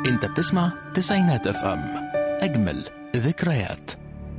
انت بتسمع تسعينات اف ام اجمل ذكريات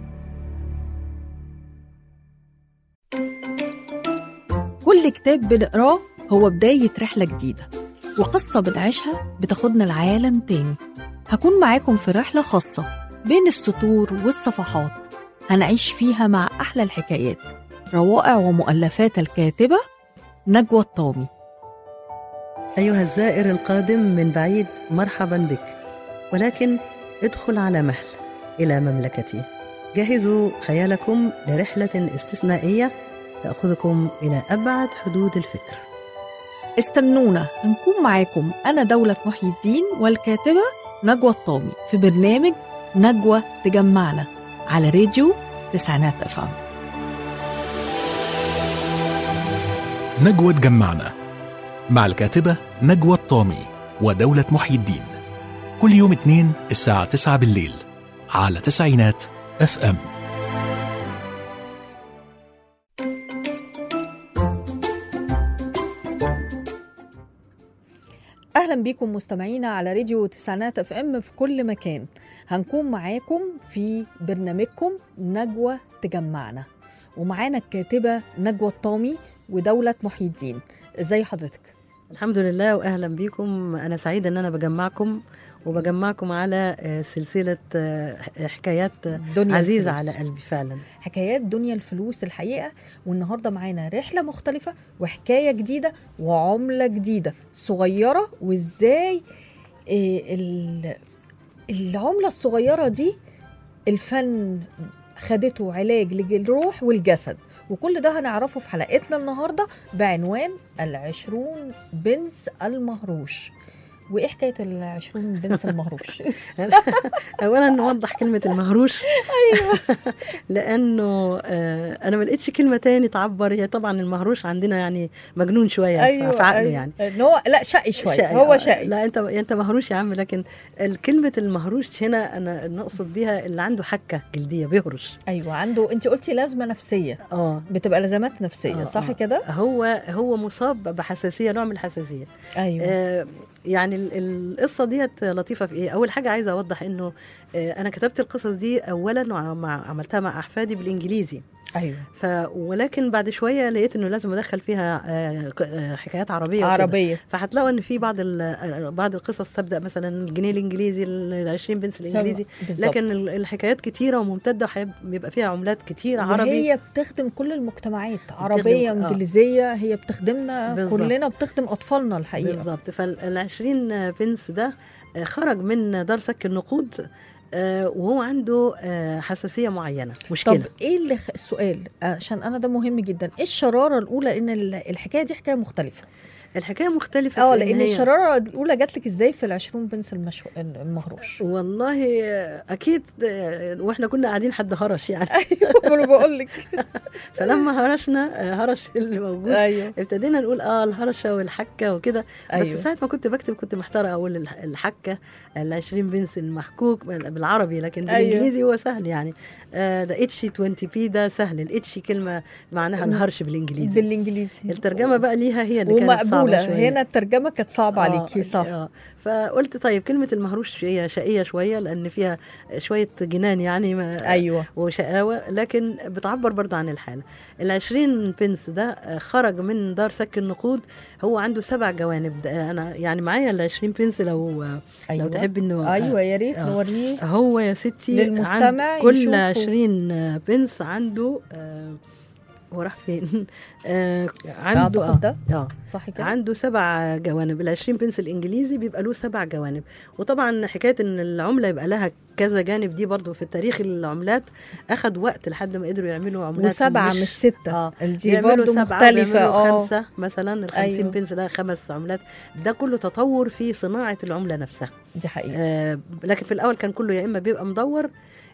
كل كتاب بنقراه هو بداية رحلة جديدة وقصة بنعيشها بتاخدنا لعالم تاني هكون معاكم في رحلة خاصة بين السطور والصفحات هنعيش فيها مع أحلى الحكايات روائع ومؤلفات الكاتبة نجوى الطامي أيها الزائر القادم من بعيد مرحبا بك ولكن ادخل على مهل إلى مملكتي جهزوا خيالكم لرحلة استثنائية تأخذكم إلى أبعد حدود الفكر استنونا هنكون معاكم أنا دولة محي الدين والكاتبة نجوى الطامي في برنامج نجوى تجمعنا على راديو تسعينات أفهم نجوى تجمعنا مع الكاتبة نجوى الطامي ودولة محي الدين كل يوم اثنين الساعة 9 بالليل على تسعينات اف ام اهلا بيكم مستمعينا على راديو تسعينات اف ام في كل مكان هنكون معاكم في برنامجكم نجوى تجمعنا ومعانا الكاتبه نجوى الطامي ودوله محي الدين ازي حضرتك الحمد لله وأهلا بكم أنا سعيدة أن أنا بجمعكم وبجمعكم على آه، سلسلة آه، حكايات آه، دنيا عزيزة الفلوس. على قلبي فعلا حكايات دنيا الفلوس الحقيقه والنهارده معانا رحله مختلفه وحكايه جديده وعمله جديده صغيره وازاي إيه ال- العمله الصغيره دي الفن خدته علاج للروح والجسد وكل ده هنعرفه في حلقتنا النهارده بعنوان العشرون بنس المهروش وايه حكايه العشرون بنس المهروش اولا نوضح كلمه المهروش ايوه لانه آه، انا ما لقيتش كلمه تاني تعبر هي طبعا المهروش عندنا يعني مجنون شويه ايوه في عقله أيوة. يعني ان هو لا شقي شويه شقي. هو آه، شقي لا انت انت مهروش يا عم لكن كلمه المهروش هنا انا نقصد بيها اللي عنده حكه جلديه بيهرش ايوه عنده انت قلتي لازمه نفسيه اه بتبقى لازمات نفسيه آه، صح آه. كده هو هو مصاب بحساسيه نوع من الحساسيه ايوه آه يعني ال- القصه ديت لطيفه في ايه اول حاجه عايزه اوضح انه آه انا كتبت القصص دي اولا ومع عملتها مع احفادي بالانجليزي ايوه ف ولكن بعد شويه لقيت انه لازم ادخل فيها آه، ك- آه، حكايات عربيه وكده. عربيه فهتلاقوا ان في بعض ال- بعض القصص تبدا مثلا الجنيه الانجليزي ال 20 بنس الانجليزي بالظبط. لكن ال- الحكايات كتيره وممتده وبيبقى فيها عملات كتيره عربي وهي بتخدم كل المجتمعات عربيه آه. انجليزيه هي بتخدمنا بالظبط. كلنا بتخدم اطفالنا الحقيقه بالظبط فال 20 بنس ده آه، خرج من دار سك النقود آه، وهو عنده آه، حساسيه معينه مشكله طب ايه اللي خ... السؤال عشان انا ده مهم جدا ايه الشراره الاولى ان ال- الحكايه دي حكايه مختلفه الحكايه مختلفه اه في إن لان هي- الشراره الاولى جات لك ازاي في العشرون بنس المشو... المهروش والله آه، اكيد آه، واحنا كنا قاعدين حد هرش يعني ايوه انا بقول لك فلما هرشنا آه، هرش اللي موجود ايوه ابتدينا نقول اه الهرشه والحكه وكده بس ايوه ساعه ما كنت بكتب كنت محتاره اقول الح- الحكه ال 20 بنس المحكوك بال- بالعربي لكن أيوة. بالانجليزي هو سهل يعني آه ده اتشي 20 بي ده سهل الاتشي كلمه معناها الهرش بالانجليزي بالانجليزي الترجمه بقى ليها هي اللي كانت صعبه ومقبوله شويه هنا الترجمه كانت صعبه عليكي صح آه فقلت طيب كلمه المهروش هي شقيه شويه لان فيها شويه جنان يعني ما ايوه وشقاوة لكن بتعبر برضه عن الحالة العشرين بنس ده آه، خرج من دار سك النقود هو عنده سبع جوانب ده أنا يعني معايا العشرين بنس لو أيوة. لو تحب إنه ايوه يا ريت آه. نوريه هو يا ستي للمستمع عند كل يشوفوا. عشرين بنس عنده آه، هو راح فين آه، عنده أعتقد آه, ده. اه صح كده عنده سبع جوانب العشرين بنس الانجليزي بيبقى له سبع جوانب وطبعا حكايه ان العمله يبقى لها كذا جانب دي برضو في تاريخ العملات اخد وقت لحد ما قدروا يعملوا عملات وسبعه مش سته اه دي بيعملوا برضه سبعة مختلفه بيعملوا اه خمسة مثلا ال 50 أيوة. بنس لها خمس عملات ده كله تطور في صناعة العملة نفسها دي حقيقه آه لكن في الأول كان كله يا إما بيبقى مدور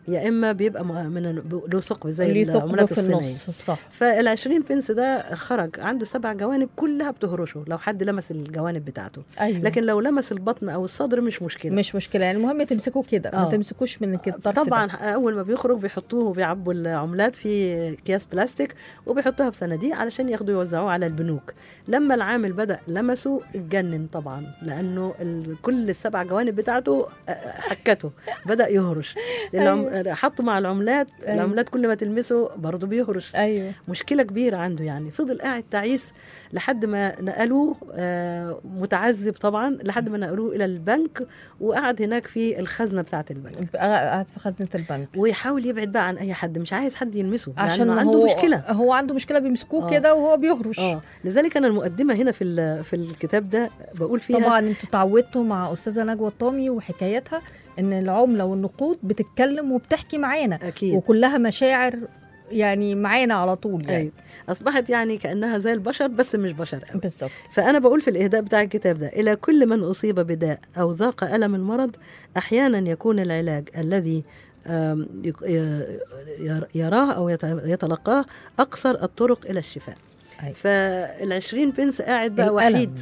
يا اما بيبقى م- من ال- له ثقب زي ليه العملات ثقب في الصينيه النص صح فال 20 بنس ده خرج عنده سبع جوانب كلها بتهرشه لو حد لمس الجوانب بتاعته ايوه لكن لو لمس البطن او الصدر مش مشكله مش مشكله يعني المهم تمسكوا كده ما آه. تمسكوش من الطرف طبعا ده. اول ما بيخرج بيحطوه وبيعبوا العملات في اكياس بلاستيك وبيحطوها في صناديق علشان ياخدوا يوزعوه على البنوك لما العامل بدا لمسه اتجنن طبعا لانه ال- كل السبع جوانب بتاعته آه، حكته بدا يهرش العم... حطوا مع العملات أيوة. العملات كل ما تلمسه برضه بيهرش ايوه مشكله كبيره عنده يعني فضل قاعد تعيس لحد ما نقلوه آه، متعذب طبعا لحد ما نقلوه الى البنك وقعد هناك في الخزنه بتاعه البنك قاعد في خزنه البنك ويحاول يبعد بقى عن اي حد مش عايز حد يلمسه عشان لأنه عنده هو مشكله هو عنده مشكله بيمسكوه آه. كده وهو بيهرش اه لذلك انا المقدمه هنا في ال- في الكتاب ده بقول فيها طبعا انتوا تعودتوا مع استاذه نجوى الطامي وحكايتها ان العمله والنقود بتتكلم وبتحكي معانا اكيد وكلها مشاعر يعني معانا على طول يعني أيوة. اصبحت يعني كانها زي البشر بس مش بشر قوي. بالظبط فأنا بقول في الإهداء بتاع الكتاب ده إلى كل من أصيب بداء أو ذاق ألم المرض أحيانا يكون العلاج الذي آم، يك- ي- ير- يراه أو يت- يتلقاه أقصر الطرق إلى الشفاء أيوة. فالعشرين بنس قاعد بقى الألم. وحيد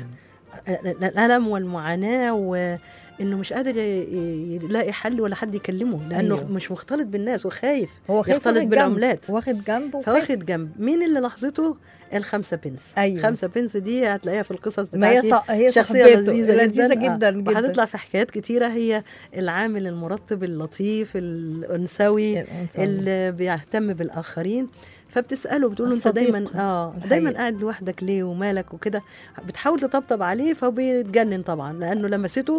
الألم والمعاناة وإنه مش قادر ي- ي- يلاقي حل ولا حد يكلمه لأنه أيوة. مش مختلط بالناس وخايف هو خايف يختلط واخد جنب بالعملات. واخد جنب وخايف فواخد جنب مين اللي لحظته الخمسة بنس أيوة. خمسة بنس دي هتلاقيها في القصص ما هي بتاعتي ص... هي شخصية صاحبته لذيذة, لذيذة جدا, جدا آه. جدا وهتطلع في حكايات كتيرة هي العامل المرطب اللطيف الأنثوي اللي بيهتم بالآخرين فبتسأله بتقول له انت الصديق دايما اه الحقيقي. دايما قاعد لوحدك ليه ومالك وكده بتحاول تطبطب عليه فبيتجنن طبعا لانه لمسته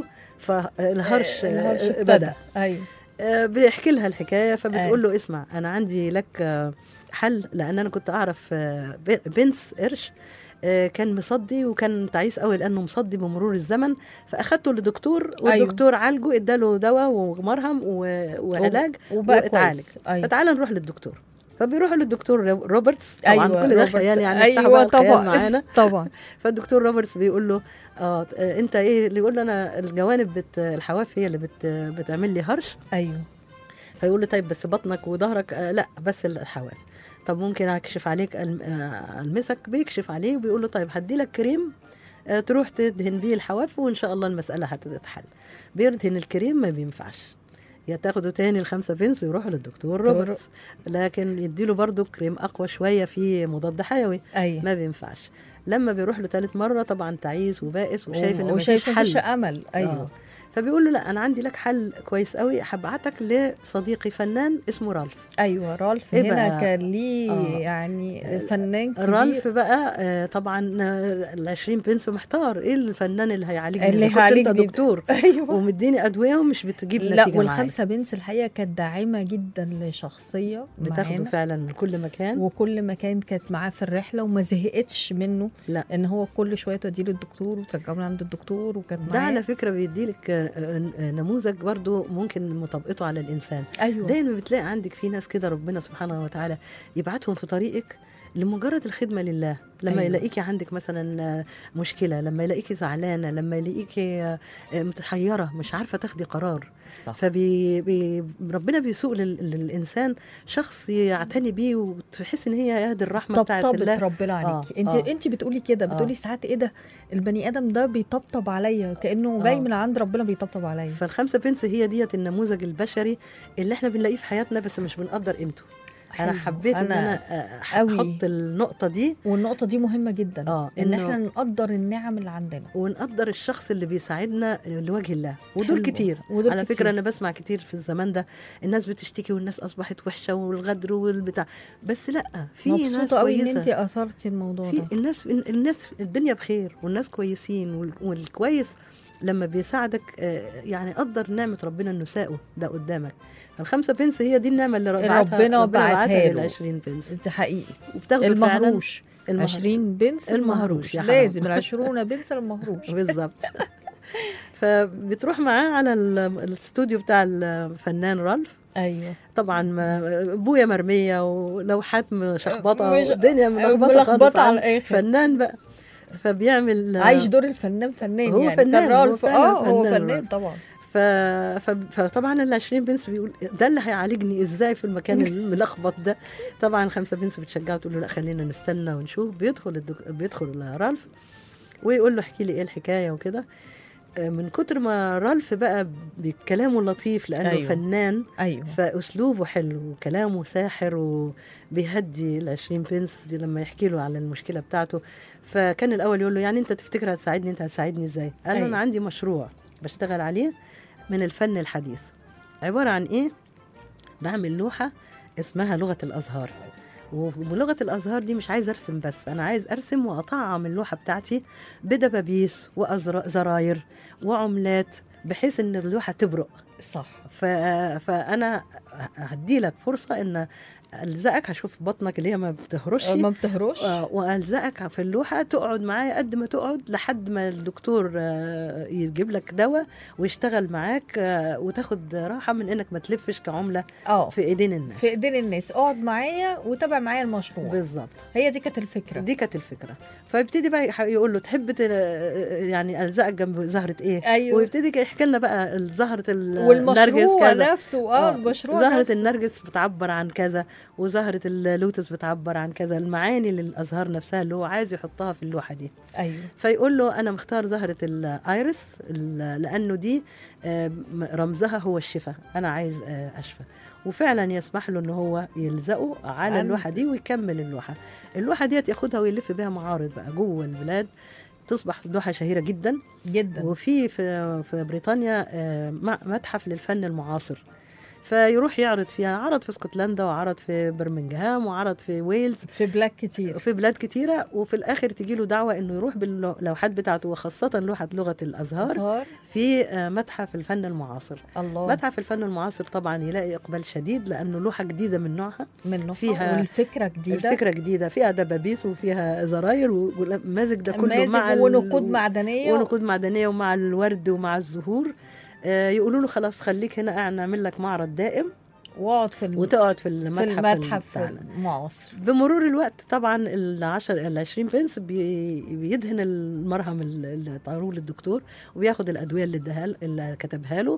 فالهرش الهرش آه، ابتدى بدا ايوه آه، بيحكي لها الحكايه فبتقول أي. له اسمع انا عندي لك آه، حل لان انا كنت اعرف آه، ب- بنس قرش آه، كان مصدي وكان تعيس قوي لانه مصدي بمرور الزمن فاخدته لدكتور والدكتور عالجه اداله دواء ومرهم و- وعلاج وبقى واتعالج. كويس ايوه فتعالى نروح للدكتور فبيروحوا للدكتور رو- روبرتس طبعا ايوه كل ده روبرتس. خيال يعني ايوه ايوه طبعا طبعا معانا طبعا فالدكتور روبرتس بيقول له اه آه، انت ايه اللي يقول له انا الجوانب بت الحواف هي اللي بت بتعمل لي هرش ايوه فيقول له طيب بس بطنك وظهرك آه لا بس الحواف طب ممكن اكشف عليك ألم- آه، المسك بيكشف عليه وبيقول له طيب هدي لك كريم آه، تروح تدهن بيه الحواف وان شاء الله المساله هتتحل بيدهن الكريم ما بينفعش يا تاخده تاني الخمسة بنس ويروح للدكتور روبرتس لكن يديله برضو كريم اقوى شويه فيه مضاد حيوي ايوه ما بينفعش لما بيروح له ثالث مره طبعا تعيس وبائس وشايف ان مفيش وشايف مفيش حل امل ايوه آه. فبيقول له لا انا عندي لك حل كويس قوي هبعتك لصديقي فنان اسمه رالف ايوه رالف إيه هنا بقى؟ كان ليه آه. يعني فنان كبير رالف بقى آه، طبعا آه، ال 20 بنس محتار ايه الفنان اللي هيعالجني اللي إذا كنت هيعالجني انت ده. دكتور ايوه ومديني ادويه ومش بتجيب لا نتيجه والخمسه بنس الحقيقه كانت داعمه جدا لشخصيه معايا بتاخده معانا فعلا من كل مكان وكل مكان كانت معاه في الرحله وما زهقتش منه لا ان هو كل شويه توديه للدكتور وترجعه من عند الدكتور وكانت ده معاه على فكره بيديلك آه، آه، نموذج برضو ممكن مطابقته على الانسان ايوه دايما بتلاقي عندك في ناس كده ربنا سبحانه وتعالى يبعتهم في طريقك لمجرد الخدمه لله لما أيوة. أيوة. يلاقيكي عندك مثلا آه، مشكله لما يلاقيكي زعلانه لما يلاقيكي آه، آه، متحيره مش عارفه تاخدي قرار صح. فبي بي ربنا بيسوق لل- للانسان شخص يعتني بيه وتحس ان هي يد الرحمه بتاعت طبطبت الله ربنا عليكي انت آه. انت بتقولي كده بتقولي ساعات ايه ده البني ادم ده بيطبطب عليا كانه جاي آه. من عند ربنا بيطبطب عليا فالخمسه بنس هي ديت النموذج البشري اللي احنا بنلاقيه في حياتنا بس مش بنقدر قيمته انا حلو. حبيت ان أنا انا آه، أوي. احط النقطه دي والنقطه دي مهمه جدا اه ان إنه- احنا نقدر النعم اللي عندنا ونقدر الشخص اللي بيساعدنا لوجه الله ودول حلو. كتير ودول على كتير. فكره انا بسمع كتير في الزمان ده الناس بتشتكي والناس اصبحت وحشه والغدر والبتاع بس لا في ناس مبسوطه قوي ان كويسه انت اثرتي الموضوع في ده الناس الناس الدنيا بخير والناس كويسين وال- والكويس لما بيساعدك آه، يعني قدر نعمه ربنا انه ساقه ده قدامك الخمسه بنس هي دي النعمه اللي اللي بعتها ربنا بعتها له. لل 20 بنس ده حقيقي وبتاخده فعلا المهروش المهر- 20 بنس المهروش المهروش يا حرام. لازم العشرون بنس المهروش بالظبط فبتروح معاه على ال- الاستوديو بتاع الفنان رالف ايوه طبعا ما- بويا مرميه ولوحات مشخبطه مش- والدنيا ملخبطه ملخبطة خالص على عن الآخر. فنان بقى فبيعمل عايش دور الفنان فنان هو يعني فنان، كان هو رالف فعلا اه هو فنان فنان رالف. طبعا ف... ف... فطبعا ال 20 بنس بيقول ده اللي هيعالجني ازاي في المكان الملخبط ده طبعا خمسه بنس بتشجعه تقول له لا خلينا نستنى ونشوف بيدخل الدك... بيدخل رالف ويقول له احكي لي ايه الحكايه وكده آه، من كتر ما رالف بقى بكلامه لطيف لانه أيوة. أيوه. فنان ايوه فاسلوبه حلو وكلامه ساحر وبيهدي ال 20 بنس دي لما يحكي له على المشكله بتاعته فكان الاول يقول له يعني انت تفتكر هتساعدني انت هتساعدني ازاي؟ قال له أيوة. انا عندي مشروع بشتغل عليه من الفن الحديث عباره عن ايه؟ بعمل لوحه اسمها لغه الازهار ولغه الازهار دي مش عايز ارسم بس انا عايز ارسم واطعم اللوحه بتاعتي بدبابيس وزراير وعملات بحيث ان اللوحه تبرق صح ف... فانا هدي لك فرصه ان الزقك هشوف بطنك اللي هي ما بتهرش ما بتهرش آه، والزقك في اللوحه تقعد معايا قد ما تقعد لحد ما الدكتور آه، يجيب لك دواء ويشتغل معاك آه، وتاخد راحه من انك ما تلفش كعمله اه في ايدين الناس في ايدين الناس اقعد معايا وتابع معايا المشروع بالظبط هي دي كانت الفكره دي كانت الفكره فيبتدي بقى يح- يقول له تحب ت- يعني الزقك جنب زهره ايه ايوه ويبتدي يحكي لنا بقى زهره ال- والمشروع النرجس كذا نفسه اه المشروع زهرة نفسه. النرجس بتعبر عن كذا وزهرة اللوتس بتعبر عن كذا المعاني للأزهار نفسها اللي هو عايز يحطها في اللوحة دي ايوه فيقول له أنا مختار زهرة الآيرس ال- لأنه دي آه، م- رمزها هو الشفاء أنا عايز آه، أشفى وفعلا يسمح له ان هو يلزقه على عند- اللوحه دي ويكمل اللوحه اللوحه ديت ياخدها ويلف بيها معارض بقى جوه البلاد تصبح لوحه شهيره جدا جدا وفي في في بريطانيا آه، م- متحف للفن المعاصر فيروح يعرض فيها عرض في اسكتلندا وعرض في برمنجهام وعرض في ويلز في بلاك كتير في بلاد كتيرة وفي الآخر تجي له دعوة إنه يروح باللوحات بتاعته وخاصة لوحة لغة الأزهار أزهار في آه، متحف الفن المعاصر الله متحف الفن المعاصر طبعا يلاقي إقبال شديد لأنه لوحة جديدة من نوعها منه فيها والفكره جديده الفكرة جديدة فيها دبابيس وفيها زراير والمازج ده كله مازج مع ال- ونقود معدنيه ونقود معدنيه ومع الورد ومع الزهور آه، يقولوا له خلاص خليك هنا قاعد نعمل لك معرض دائم واقعد في الم... وتقعد في في المتحف المتحف بتاعنا المعاصر بمرور الوقت طبعا ال 10 ال 20 بنس بي بيدهن المرهم ال- اللي طاروه للدكتور وبياخد الادويه اللي اداها له- اللي كتبها له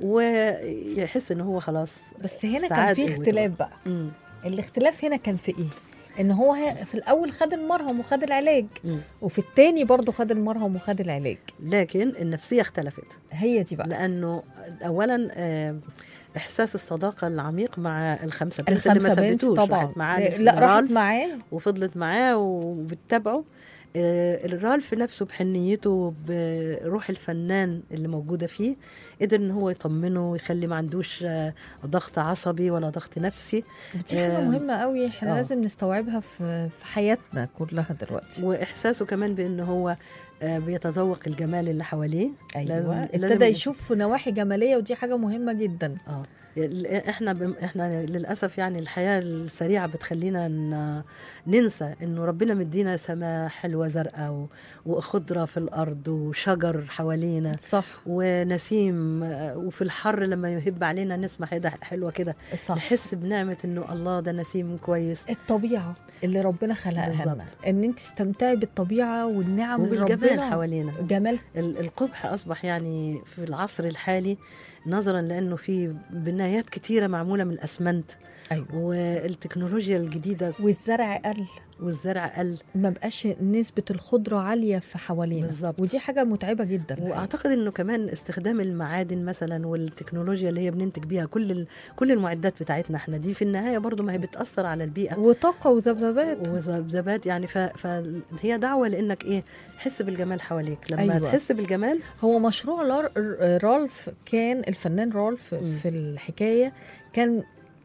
ويحس ان هو خلاص بس هنا كان استعاد في قوته. اختلاف بقى مم. الاختلاف هنا كان في ايه ان هو ه- في الاول خد المرهم وخد العلاج مم. وفي التاني برضه خد المرهم وخد العلاج لكن النفسيه اختلفت هي دي بقى لانه اولا آه، احساس الصداقه العميق مع الخمسه بنس اللي ما الخمسه بنت سابتوش طبعا راحت معاه لا راحت لرالف معاه وفضلت معاه وبتتابعه آه، الرالف نفسه بحنيته بروح الفنان اللي موجودة فيه قدر ان هو يطمنه ويخلي ما عندوش آه، ضغط عصبي ولا ضغط نفسي ودي حاجه آه، مهمه قوي احنا آه. لازم نستوعبها في في حياتنا كلها دلوقتي واحساسه كمان بان هو آه، بيتذوق الجمال اللي حواليه ايوه لازم- ابتدى لازم- يشوف نواحي جماليه ودي حاجه مهمه جدا اه احنا بم... احنا للاسف يعني الحياه السريعه بتخلينا ن... ننسى انه ربنا مدينا سماء حلوه زرقاء و... وخضره في الارض وشجر حوالينا صح ونسيم آه، وفي الحر لما يهب علينا نسمع حاجه حلوه كده صح نحس بنعمه انه الله ده نسيم كويس الطبيعه اللي ربنا خلقها بالظبط. لنا ان انت تستمتعي بالطبيعه والنعم اللي وبالجمال ربنا حوالينا جمال ال- القبح اصبح يعني في العصر الحالي نظرا لانه في بنايات كتيره معموله من الاسمنت ايوه والتكنولوجيا الجديده والزرع قل والزرع قل ما بقاش نسبه الخضره عاليه في حوالينا بالظبط. ودي حاجه متعبه جدا الحقيقة. واعتقد انه كمان استخدام المعادن مثلا والتكنولوجيا اللي هي بننتج بيها كل ال... كل المعدات بتاعتنا احنا دي في النهايه برضو ما هي بتاثر على البيئه وطاقه وذبذبات وذبذبات يعني ف... فهي دعوه لانك ايه حس بالجمال حواليك لما أيوة. أيوة. تحس بالجمال هو مشروع لار... رالف كان الفنان رالف مم. في الحكايه كان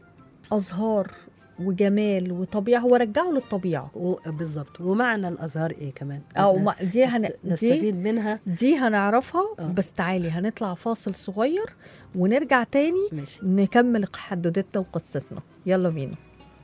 ازهار وجمال وطبيعه هو رجعه للطبيعه و... بالظبط ومعنى الازهار ايه كمان او إحنا ما دي هن... نست- دي نستفيد منها دي هنعرفها آه. بس تعالي هنطلع فاصل صغير ونرجع تاني ماشي نكمل حدوتتنا وقصتنا يلا بينا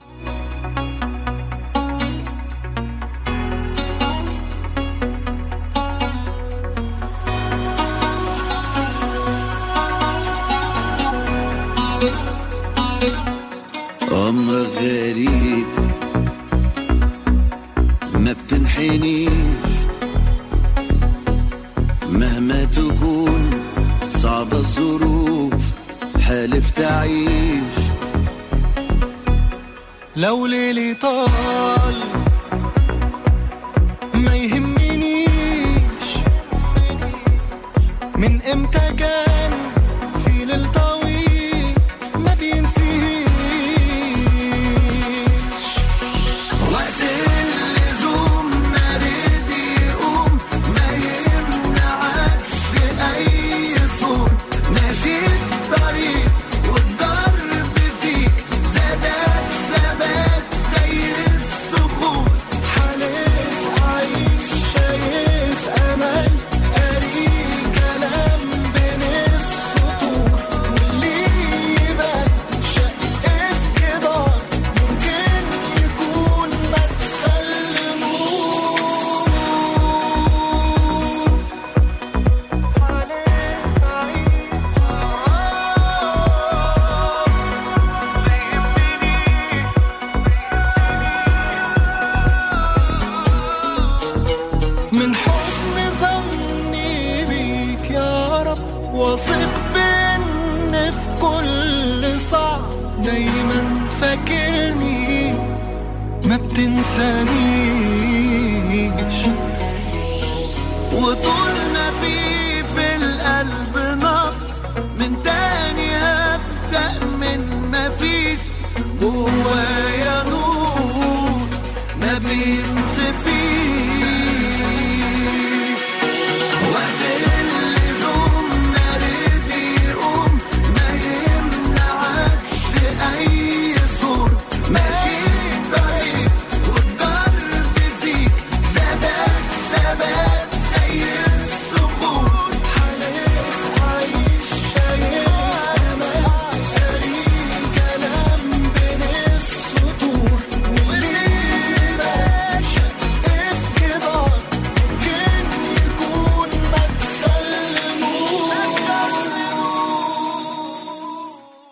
أمرك غريب ما بتنحنيش مهما تكون صعب الظروف حالف تعيش لو ليلي طال ما يهمنيش من امتى كان في ليل طويل ما بينتهيش وقت اللزوم ما رد يقوم ما يمنعكش أي صوت ماشي الطريق والضرب فيك زادك ثبات زي الصخور حالف عايش شايف امل قاري كلام بين السطور واللي يبان شق في جدار ممكن يكون مدخل نور من حسن ظني بيك يا رب واثق بان في كل صعب دايما فاكرني ما بتنسانيش وطول ما في في القلب نبض من تاني هبدأ من ما فيش جوايا نور ما بينطفيش وقت اللزوم ما رد يقوم ما يمنعكش أي صوت ماشي طريق والضرب فيك زادك ثبات زي الصخور حالف عايش شايف امل قاري كلام بين السطور واللي ماشي في جدار ممكن يكون مدخل نور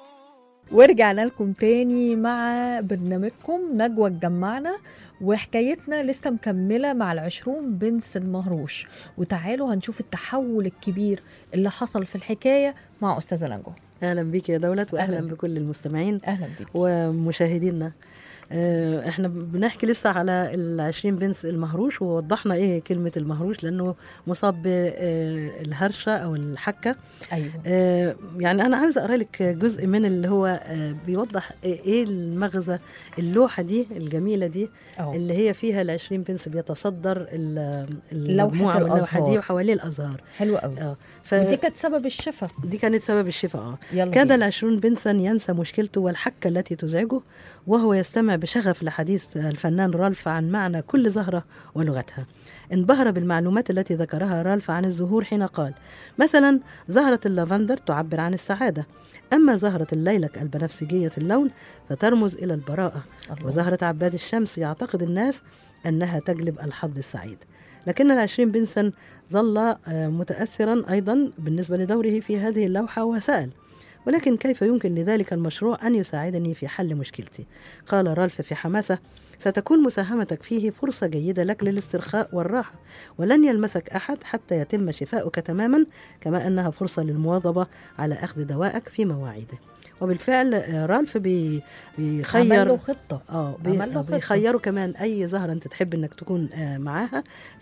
ورجعنا لكم تاني مع برنامجكم نجوى اتجمعنا وحكايتنا لسه مكملة مع العشرون بنس المهروش وتعالوا هنشوف التحول الكبير اللي حصل في الحكاية مع أستاذة نجوى اهلا بيك يا دولت واهلا أهلاً. بكل المستمعين أهلا بيك ومشاهدينا آه، احنا بنحكي لسه على العشرين بنس المهروش ووضحنا ايه كلمة المهروش لانه مصاب بالهرشة او الحكة أيوه آه، يعني انا عاوزه اقرا لك جزء من اللي هو آه، بيوضح ايه المغزى اللوحه دي الجميله دي أهو. اللي هي فيها العشرين بنس بيتصدر ال- لوحة المجموعه من اللوحه دي الأزهار. وحواليه الازهار حلو قوي اه ودي كانت سبب الشفاء دي كانت سبب الشفاء اه يلا كاد بينا. العشرون بنسا ينسى مشكلته والحكة التي تزعجه وهو يستمع بشغف لحديث الفنان رالف عن معنى كل زهرة ولغتها انبهر بالمعلومات التي ذكرها رالف عن الزهور حين قال مثلا زهرة اللافندر تعبر عن السعادة أما زهرة الليلك البنفسجية اللون فترمز إلى البراءة الله. وزهرة عباد الشمس يعتقد الناس أنها تجلب الحظ السعيد لكن العشرين بنسا ظل آه، متأثرا أيضا بالنسبة لدوره في هذه اللوحة وسأل ولكن كيف يمكن لذلك المشروع أن يساعدني في حل مشكلتي قال رالف في حماسة ستكون مساهمتك فيه فرصة جيدة لك للاسترخاء والراحة ولن يلمسك أحد حتى يتم شفاؤك تماما كما أنها فرصة للمواظبة على أخذ دوائك في مواعيده وبالفعل آه، رالف بي بيخير عمل له خطة اه بي- عمل له خطة. بيخيروا كمان اي زهره انت تحب انك تكون آه معاها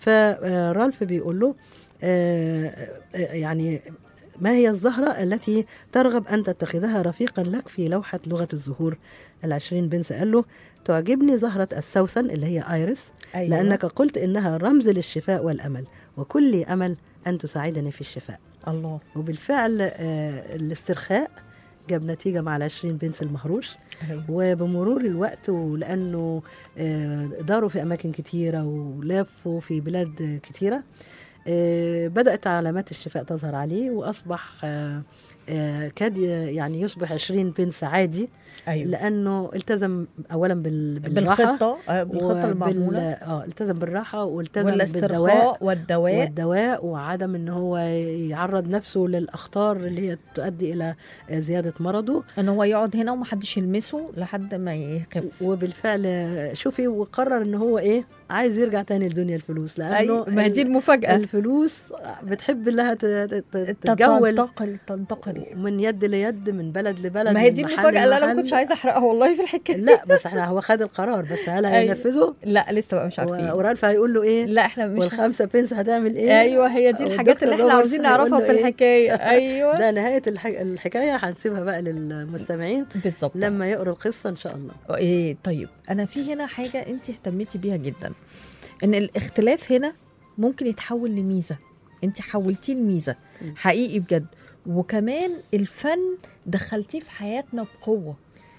فرالف بيقول له آه آه، يعني ما هي الزهرة التي ترغب أن تتخذها رفيقا لك في لوحة لغة الزهور العشرين بنس قال له تعجبني زهرة السوسن اللي هي آيرس أيوة. لأنك قلت إنها رمز للشفاء والأمل وكل أمل أن تساعدني في الشفاء الله وبالفعل آه الاسترخاء جاب نتيجة مع العشرين بنس المهروش أيوة. وبمرور الوقت ولأنه آه، داروا في أماكن كتيرة ولافوا في بلاد كتيرة آه، بدأت علامات الشفاء تظهر عليه وأصبح آه، آه، كاد ي- يعني يصبح 20 بنس عادي ايوه لانه التزم اولا بال- بالراحه بالخطه آه، بالخطه وبال- المعموله اه التزم بالراحه والتزم بالدواء والاسترخاء والدواء والدواء وعدم ان هو يعرض نفسه للاخطار اللي هي تؤدي الى زياده مرضه ان هو يقعد هنا ومحدش يلمسه لحد ما يخف وبالفعل شوفي وقرر ان هو ايه عايز يرجع تاني لدنيا الفلوس لانه ايوه ما هي دي المفاجاه الفلوس بتحب انها ت- ت- ت- تتجول تنتقل تنتقل من يد ليد من بلد لبلد ما هي من دي محل المفاجاه اللي انا ما لمحل. كنتش عايزه احرقها والله في الحكايه لا بس احنا هو خد القرار بس هل أيوة. هينفذه لا لسه بقى مش عارفين ورالف هيقول له ايه لا احنا مش والخمسه بنس هتعمل ايه ايوه هي دي الحاجات والدكتور اللي احنا روبرتس عاوزين هيقول نعرفها له في إيه؟ الحكايه ايوه ده نهايه الح... الحكايه هنسيبها بقى للمستمعين بالظبط لما يقروا القصه ان شاء الله ايه طيب انا في هنا حاجه انت اهتميتي بيها جدا ان الاختلاف هنا ممكن يتحول لميزه انت حولتيه لميزه م. حقيقي بجد وكمان الفن دخلتيه في حياتنا بقوه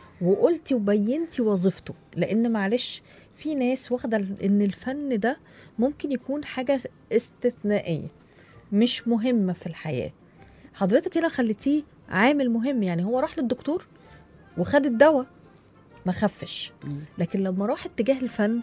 وقلتي وبينتي وظيفته لان معلش في ناس واخده ال- ان الفن ده ممكن يكون حاجه استثنائيه مش مهمه في الحياه حضرتك هنا خليتيه عامل مهم يعني هو راح للدكتور وخد الدواء ما خفش لكن لما راح اتجاه الفن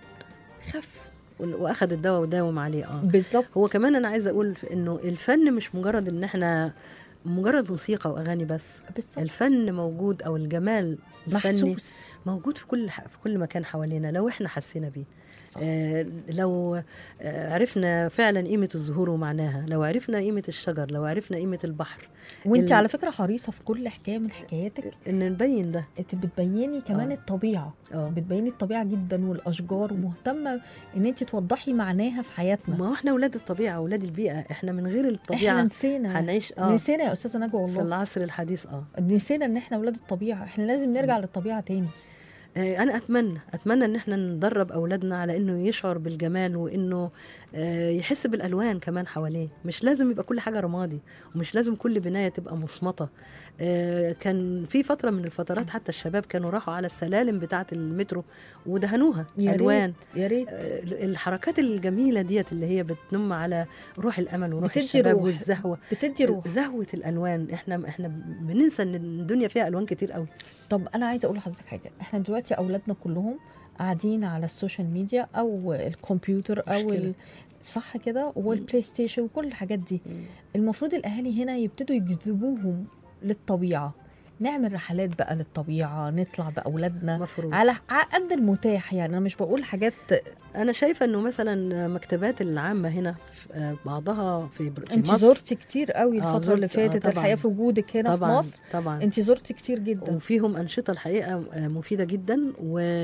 خف واخد الدواء وداوم عليه اه بالظبط هو كمان انا عايزه اقول انه الفن مش مجرد ان احنا مجرد موسيقى واغاني بس بالظبط الفن موجود او الجمال الفني محسوس موجود في كل في كل مكان حوالينا لو احنا حسينا بيه صح. آه لو آه عرفنا فعلا قيمه الزهور ومعناها لو عرفنا قيمه الشجر لو عرفنا قيمه البحر وانت ال- على فكره حريصه في كل حكايه من حكاياتك ان نبين ده انت بتبيني كمان آه. الطبيعه اه بتبيني الطبيعه جدا والاشجار ومهتمه ان انت توضحي معناها في حياتنا ما هو احنا اولاد الطبيعه اولاد البيئه احنا من غير احنا الطبيعه نسينا هنعيش اه نسينا يا استاذه نجوى في والله العصر الحديث اه نسينا ان احنا اولاد الطبيعه احنا لازم نرجع للطبيعه تاني آه، انا اتمنى اتمنى ان احنا ندرب اولادنا على انه يشعر بالجمال وانه آه، يحس بالالوان كمان حواليه مش لازم يبقى كل حاجه رمادي ومش لازم كل بنايه تبقى مصمته آه، كان في فتره من الفترات حتى الشباب كانوا راحوا على السلالم بتاعه المترو ودهنوها يا الوان ريت يا ريت آه، الحركات الجميله ديت اللي هي بتنم على روح الامل وروح بتدي الشباب روح. والزهوه بتدي روح زهوه الالوان احنا احنا بننسى ان الدنيا فيها الوان كتير قوي طب انا عايزه اقول لحضرتك حاجه احنا دلوقتي اولادنا كلهم قاعدين على السوشيال ميديا او الكمبيوتر او مشكلة. ال... صح كده والبلاي ستيشن وكل الحاجات دي المفروض الاهالي هنا يبتدوا يجذبوهم للطبيعه نعمل رحلات بقى للطبيعه نطلع باولادنا مفروض على على قد المتاح يعني انا مش بقول حاجات انا شايفه انه مثلا مكتبات العامه هنا في- آه، بعضها في بر- في انت مصر زرتي كتير قوي آه، الفتره اللي زرت- آه، فاتت طبعاً. الحقيقه في وجودك هنا طبعا في مصر طبعا انت زرتي كتير جدا وفيهم انشطه الحقيقه آه، مفيده جدا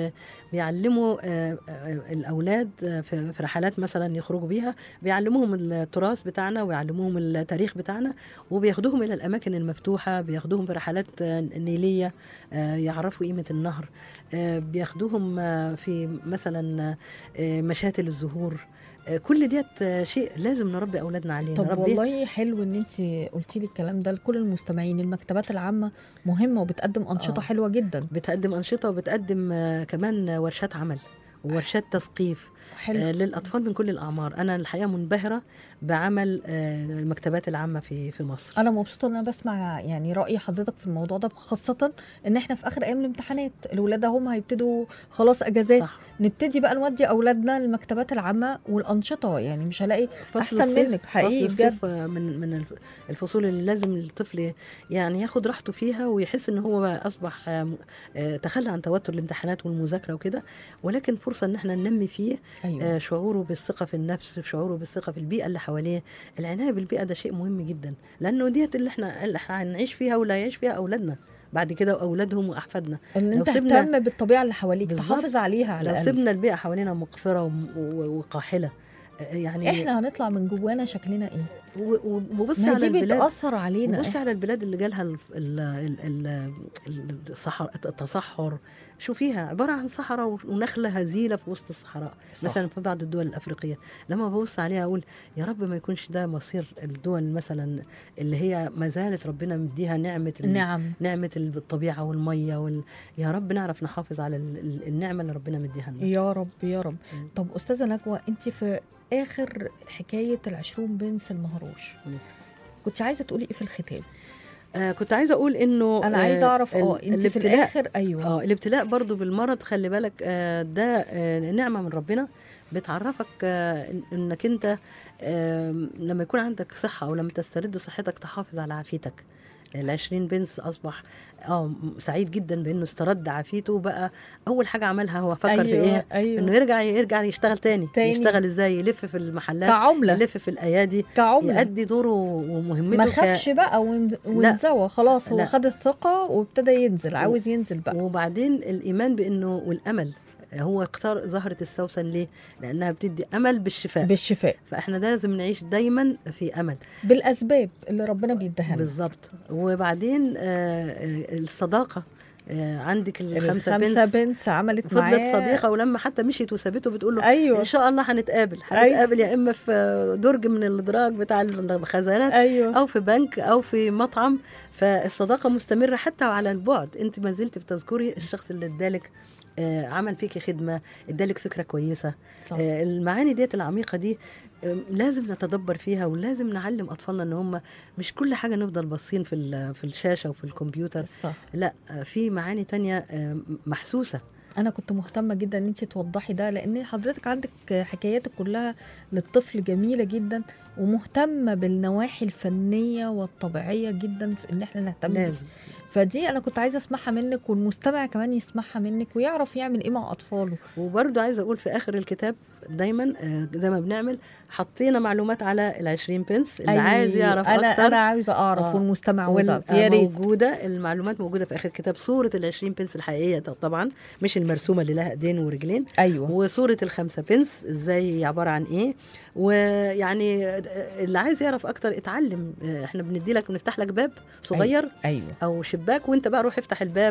وبيعلموا آه، آه، الاولاد آه، في في رحلات مثلا يخرجوا بيها بيعلموهم التراث بتاعنا ويعلموهم التاريخ بتاعنا وبياخدوهم الى الاماكن المفتوحه بياخدوهم في رحلات آه، نيليه آه، يعرفوا قيمه النهر آه، بياخدوهم آه، في مثلا آه، مشاتل الزهور آه، كل ديت آه، شيء لازم نربي اولادنا عليه طب نربيه والله حلو ان انت قلتي لي الكلام ده لكل المستمعين المكتبات العامه مهمه وبتقدم انشطه آه. حلوه جدا بتقدم أنشطة وبتقدم آه، كمان ورشات عمل وورشات تثقيف حلو آه، للأطفال من كل الأعمار أنا الحقيقة منبهرة بعمل آه، المكتبات العامة في في مصر انا مبسوطه ان انا بسمع يعني راي حضرتك في الموضوع ده خاصه ان احنا في اخر ايام الامتحانات الولاد هم هيبتدوا خلاص اجازات صح نبتدي بقى نودي اولادنا للمكتبات العامه والانشطه يعني مش هلاقي فصل أحسن الصيف- منك حقيقي فصل بجد. الصيف آه، من من الف- الفصول اللي لازم الطفل يعني ياخد راحته فيها ويحس ان هو بقى اصبح آه، م- آه، تخلى عن توتر الامتحانات والمذاكره وكده ولكن فرصه ان احنا ننمي فيه ايوه آه، شعوره بالثقه في النفس شعوره بالثقه في البيئه اللي حواليه العنايه بالبيئه ده شيء مهم جدا لانه ديت اللي احنا اللي احنا هنعيش فيها ولا هيعيش فيها اولادنا بعد كده واولادهم واحفادنا ان لو انت سيبنا- تهتم بالطبيعه اللي حواليك بالظبط. تحافظ عليها على لو الأقل. سيبنا البيئه حوالينا مقفره وم- و- وقاحله آه، يعني احنا هنطلع من جوانا شكلنا ايه و- و- وبص ما على دي البلاد بتاثر علينا وبص على البلاد اللي جالها ال- ال- ال- ال- الصحر- التصحر شوفيها عباره عن صحراء ونخله هزيله في وسط الصحراء صح. مثلا في بعض الدول الافريقيه لما ببص عليها اقول يا رب ما يكونش ده مصير الدول مثلا اللي هي ما زالت ربنا مديها نعمه ال- نعم نعمه الطبيعه والميه وال... يا رب نعرف نحافظ على ال- ال- النعمه اللي ربنا مديها لنا يا رب يا رب مم. طب استاذه نجوى انت في اخر حكايه العشرون بنس المهروش مم. كنت عايزه تقولي ايه في الختام آه كنت عايزه اقول انه انا عايزه آه، اعرف اه ال- انت في الابتلاء- الاخر ايوه اه الابتلاء برضو بالمرض خلي بالك آه ده آه نعمة من ربنا بتعرفك آه إن- انك انت آه لما يكون عندك صحة او لما تسترد صحتك تحافظ على عافيتك العشرين بنس اصبح اه م- سعيد جدا بانه استرد عافيته وبقى اول حاجه عملها هو فكر أيوة في ايه أيوة. انه يرجع يرجع يشتغل تاني, تاني. يشتغل ازاي يلف في المحلات كعمله يلف في الايادي كعمله يؤدي دوره ومهمته ما ك- خافش بقى ون- وانزوى خلاص هو لا. خد الثقه وابتدى ينزل عاوز ينزل بقى وبعدين الايمان بانه والامل هو اختار زهرة السوسن ليه؟ لأنها بتدي أمل بالشفاء بالشفاء فإحنا لازم نعيش دايما في أمل بالاسباب اللي ربنا بيديها لنا بالظبط وبعدين آه آه، الصداقة آه عندك الخمسة الخمسه بنس بنس عملت فضلت معاه صديقة ولما حتى مشيت وسابته بتقول له ايوه إن شاء الله هنتقابل أيوة. هنتقابل يا إما في درج من الأدراج بتاع الخزانات ايوه او في بنك او في مطعم فالصداقه مستمره حتى على البعد انت ما زلت بتذكري الشخص اللي ادالك آه، عمل فيكي خدمه ادالك فكره كويسه صح. آه، المعاني ديت العميقه دي آه، لازم نتدبر فيها ولازم نعلم اطفالنا ان هم مش كل حاجه نفضل باصين في ال- في الشاشه وفي الكمبيوتر صح لا آه، في معاني تانية آه، محسوسه انا كنت مهتمه جدا ان انت توضحي ده لان حضرتك عندك حكاياتك كلها للطفل جميله جدا ومهتمه بالنواحي الفنيه والطبيعيه جدا في ان احنا نهتم بيها. لازم فدي انا كنت عايزه اسمعها منك والمستمع كمان يسمعها منك ويعرف يعمل ايه مع اطفاله وبرضو عايزه اقول في اخر الكتاب دايما آه، زي ما بنعمل حطينا معلومات على العشرين بنس اللي أيوة، عايز يعرف انا اكتر انا عايزه اعرف آه. والمستمع وال- عاوز يا ريت موجودة المعلومات موجودة في آخر كتاب صورة العشرين بنس الحقيقية ط- طبعا مش المرسومة اللي لها ايدين ورجلين ايوه وصورة الخمسة بنس ازاي عبارة عن ايه ويعني اللي عايز يعرف اكتر اتعلم احنا بندي لك بنفتح لك باب صغير ايوه او شباك وانت بقى روح افتح الباب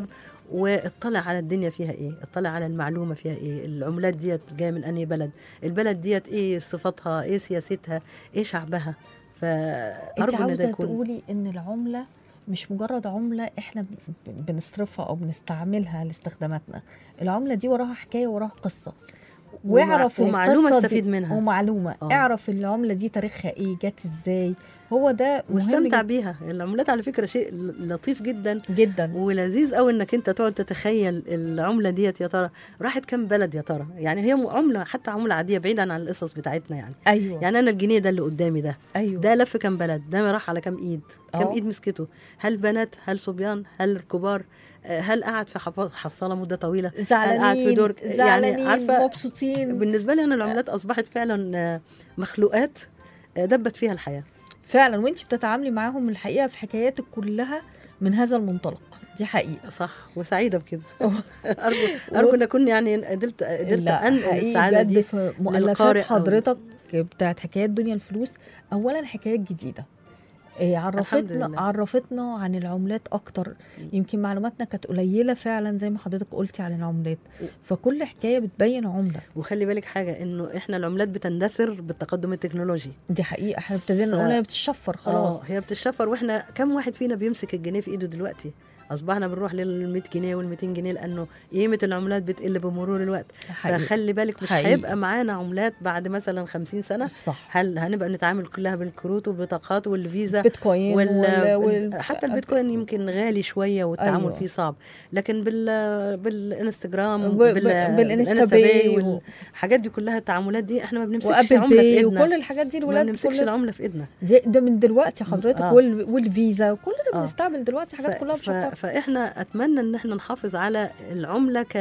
واطلع على الدنيا فيها ايه اطلع على المعلومه فيها ايه العملات ديت جايه من انهي بلد البلد ديت ايه صفاتها ايه سياستها ايه شعبها انت فارجو ان ده عاوزه يكون تقولي ان العمله مش مجرد عمله احنا ب- ب- بنصرفها او بنستعملها لاستخداماتنا العمله دي وراها حكايه وراها قصه ومع- واعرف ومعلومة القصة دي- استفيد منها. ومعلومه آه. اعرف العمله دي تاريخها ايه جت ازاي هو ده مهم واستمتع جد- بيها العملات على فكره شيء ل- لطيف جدا جدا ولذيذ قوي انك انت تقعد تتخيل العمله ديت يا ترى راحت كام بلد يا ترى يعني هي م- عمله حتى عمله عاديه بعيدا عن القصص بتاعتنا يعني ايوه يعني انا الجنيه ده اللي قدامي ده ايوه ده لف كام بلد ده راح على كام ايد كام آه. ايد مسكته هل بنات هل صبيان هل كبار آه، هل قعد في حف- حصاله مده طويله هل قعد في زعلانين درج يعني زعلانين عارفه مبسوطين بالنسبه لي انا العملات اصبحت فعلا آه، مخلوقات آه، دبت فيها الحياه فعلا وانت بتتعاملي معاهم الحقيقه في حكاياتك كلها من هذا المنطلق دي حقيقه صح وسعيده بكده ارجو ارجو ان اكون يعني قدرت قدرت لا انقل حقيقي السعاده بجد دي في للقارئ مؤلفات أو- حضرتك بتاعت حكايات دنيا الفلوس اولا حكايات جديده إيه عرفتنا لله. عرفتنا عن العملات اكتر يمكن معلوماتنا كانت قليله فعلا زي ما حضرتك قلتي عن العملات فكل حكايه بتبين عمله وخلي بالك حاجه انه احنا العملات بتندثر بالتقدم التكنولوجي دي حقيقه احنا ابتدينا ف- نقول هي بتتشفر خلاص اه هي بتتشفر واحنا كم واحد فينا بيمسك الجنيه في ايده دلوقتي اصبحنا بنروح لل 100 جنيه وال 200 جنيه لانه قيمه العملات بتقل بمرور الوقت حقيقي. فخلي بالك مش حقيقي. هيبقى معانا عملات بعد مثلا 50 سنه صح هل هنبقى نتعامل كلها بالكروت والبطاقات والفيزا بيتكوين وال... وال... وال... حتى البيتكوين يمكن غالي شويه والتعامل أيوة. فيه صعب لكن بال بالانستغرام ب- ب- بالإنستا باي و- والحاجات دي كلها التعاملات دي احنا ما بنمسكش وابل عمله في باي ايدنا وكل الحاجات دي ما الولاد بنمسكش كل العمله في ايدنا دي ده من دلوقتي حضرتك آه. وال... والفيزا كلنا آه. بنستعمل دلوقتي حاجات ف- كلها ف- بشفر فاحنا اتمنى ان احنا نحافظ على العمله ك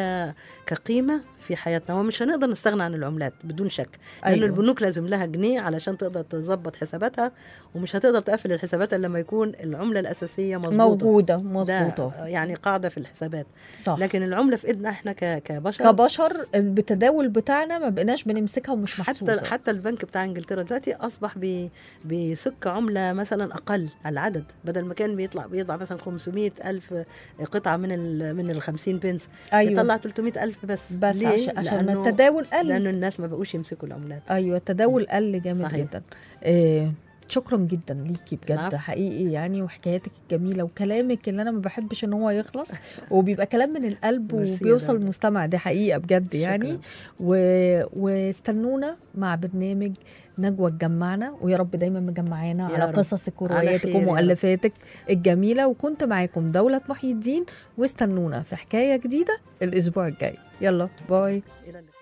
كقيمه في حياتنا ومش هنقدر نستغنى عن العملات بدون شك لان أيوة. البنوك لازم لها جنيه علشان تقدر تظبط حساباتها ومش هتقدر تقفل الحسابات الا لما يكون العمله الاساسيه مظبوطه موجوده ده مظبوطه يعني قاعده في الحسابات صح لكن العمله في ايدنا احنا ك- كبشر كبشر بالتداول بتاعنا ما بقيناش بنمسكها ومش محسوسه حتى حتى البنك بتاع انجلترا دلوقتي اصبح بي بيسك عمله مثلا اقل على العدد بدل ما كان بيطلع بيطلع مثلا 500 الف قطعه من ال من ال 50 بنس ايوه يطلع 300 الف بس بس ليه؟ عشان عشان ما لأنه- التداول قل لانه الناس ما بقوش يمسكوا العملات ايوه التداول قل جامد صحيح. جدا إيه شكرا جدا ليكي بجد العفو. حقيقي يعني وحكاياتك الجميله وكلامك اللي انا ما بحبش ان هو يخلص وبيبقى كلام من القلب ميرسي يا وبيوصل دعاء. المستمع دي حقيقه بجد يعني شكراً. و... واستنونا مع برنامج نجوى تجمعنا ويا رب دايما مجمعانا يا على رب. قصصك على ورواياتك خير يا رب. ومؤلفاتك الجميله وكنت معاكم دوله محي الدين واستنونا في حكايه جديده الاسبوع الجاي يلا باي إلى اللقاء